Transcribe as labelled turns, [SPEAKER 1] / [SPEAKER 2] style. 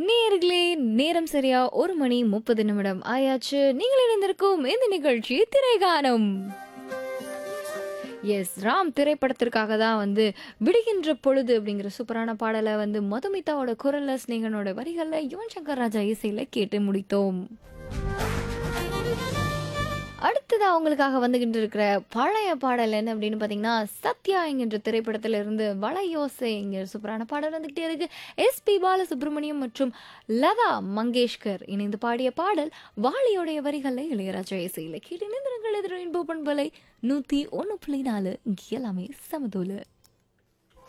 [SPEAKER 1] நேர்களே நேரம் சரியா ஒரு மணி முப்பது நிமிடம் ஆயாச்சு நீங்கள் இணைந்திருக்கும் இந்த நிகழ்ச்சி திரைகானம் எஸ் ராம் திரைப்படத்திற்காக தான் வந்து விடுகின்ற பொழுது அப்படிங்கிற சூப்பரான பாடலை வந்து மதுமிதாவோட குரல்ல ஸ்னேகனோட வரிகளில் யுவன் சங்கர் ராஜா இசையில கேட்டு முடித்தோம் அடுத்ததா அவங்களுக்காக வந்துகிட்டு இருக்கிற பழைய பாடல் என்ன அப்படின்னு பார்த்தீங்கன்னா சத்யா என்கின்ற திரைப்படத்துல இருந்து வளையோசை என்கிற சூப்பரான பாடல் வந்துகிட்டே இருக்கு எஸ்பி பாலசுப்ரமணியம் மற்றும் லதா மங்கேஷ்கர் இணைந்து பாடிய பாடல் வாலியோடைய வரிகளில் இளையராஜா இசையில் கேட்டு நிந்திரங்கள் எதிரின் பண்பலை நூற்றி ஒன்று புள்ளி நாலு இங்கே எல்லாமே சமதோலு